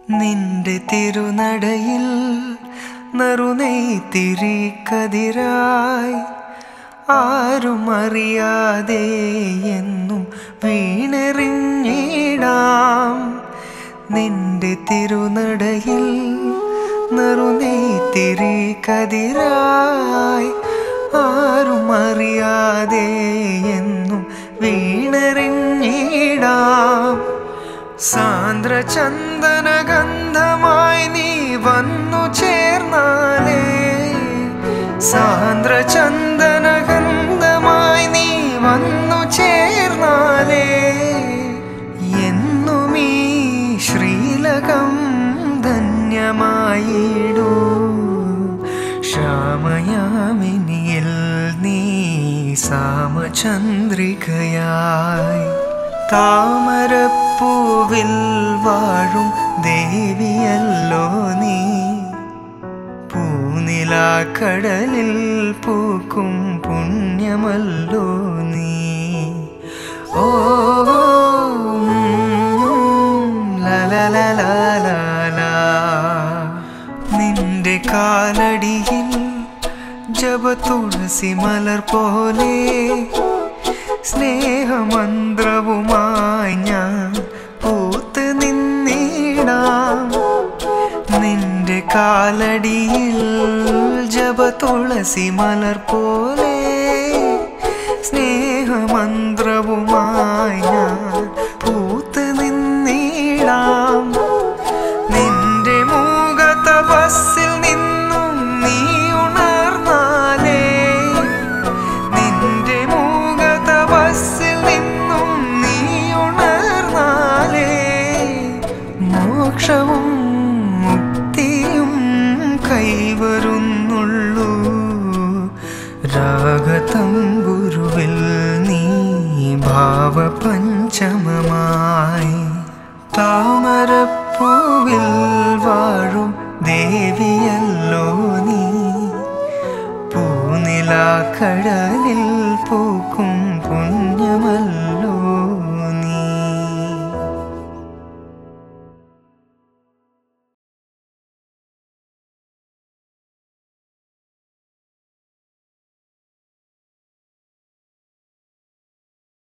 നിന്റെ തിരുനടയിൽ നറുനെയ്ത്തിരി കതിരായി ആരും അറിയാതെ എന്നും വീണെറിഞ്ഞിടാം നിന്റെ തിരുനടയിൽ നറുനെയ്ത്തിരി കതിരായി ആരും അറിയാതെ എന്നും വീണെറിഞ്ഞിടാം സാന്ദ്ര ചന്ദന ഗന്ധമായി നീ വന്നു ചേർന്നാലേ സാന്ദ്ര ചന്ദന ഗന്ധമായി നീ വന്നു ചേർന്നാലേ എന്നും ഈ ശ്രീലകം ധന്യമായിടൂ ശ്യാമയാമിനിയിൽ നീ സാമചന്ദ്രികയായി താമരപ്പൂവിൽ വാഴും ദേവിയല്ലോ നീ പൂനിലാക്കടലിൽ പൂക്കും പുണ്യമല്ലോ നീ ഓ ലലലലലാലാ. നിന്റെ കാലടിയിൽ ജപ തുളസി മലർ പോലെ സ്നേഹമന്ത്രവുമായി ഞാൻ പൂത്ത് നിന്നിടാം നിന്റെ കാലടിയിൽ ജപ തുളസി മലർ പോലെ സ്നേഹമന്ത്രവുമായി ഞാൻ പൂത്ത് നിന്നിടാം നിന്റെ മൂക തപസ്സിൽ നിന്നും നീ ഉണർന്നാലേ നിന്റെ മൂക തപസ്സിൽ നിന്നും നീ ഉണർന്നാലേ മോക്ഷവും മുക്തിയും കൈവരുന്നുള്ളൂ രാഗതമ്പുരുവിൽ നീ ഭാവപഞ്ചമമായി താമരപ്പൂവിൽ വാഴും ദേവിയല്ലോ നീ പൂനിലാക്കടലിൽ പൂക്കും